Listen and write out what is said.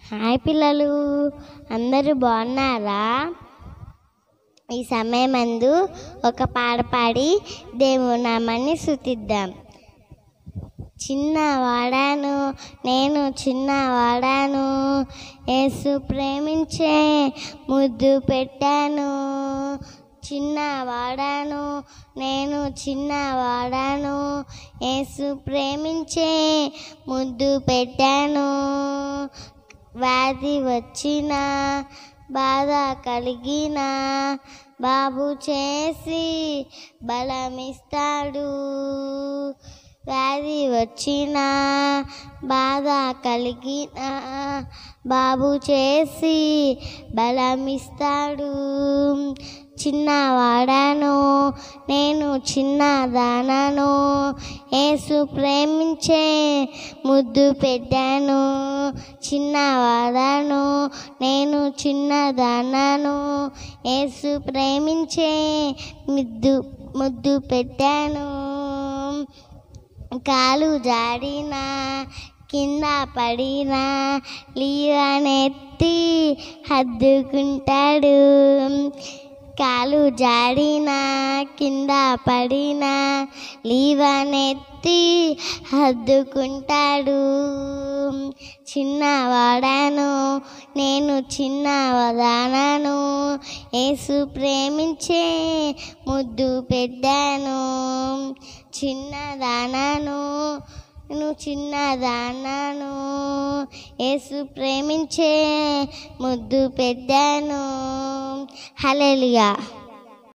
hi పిల్లలు అందరూ బాగున్నారా ఈ సమయమందు ఒక పాట పాడి దేవుని నామాన్ని స్థుతిద్దాం చిన్నవాడాను నేను చిన్నవాడాను యేసు ప్రేమించే ముద్దు పెట్టాను చిన్నవాడాను నేను చిన్నవాడాను యేసు ప్రేమించే ముద్దు పెట్టాను వ్యాధి వచ్చిన బాధ కలిగిన బాబు చేసి బలమిస్తాడు వ్యాధి వచ్చిన బాధ కలిగిన బాబు చేసి బలమిస్తాడు చిన్నవాడాను నేను చిన్నదానను యేసు ప్రేమించే ముద్దు పెట్టాను చిన్నవాడాను నేను చిన్నదానను యేసు ప్రేమించే ముద్దు ముద్దు పెట్టాను కాలు జాడిన కింద పడిన లీవనెత్తి హద్దుకుంటాడు కాలు జాడిన కింద పడిన లీవనెత్తి హద్దుకుంటాడు చిన్నవాడాను నేను చిన్నవదానను యేసు ప్రేమించే ముద్దు పెట్టాను చిన్నదానను నేను చిన్నదానను యేసు ప్రేమించే ముద్దు పెట్టాను హల్లెలూయా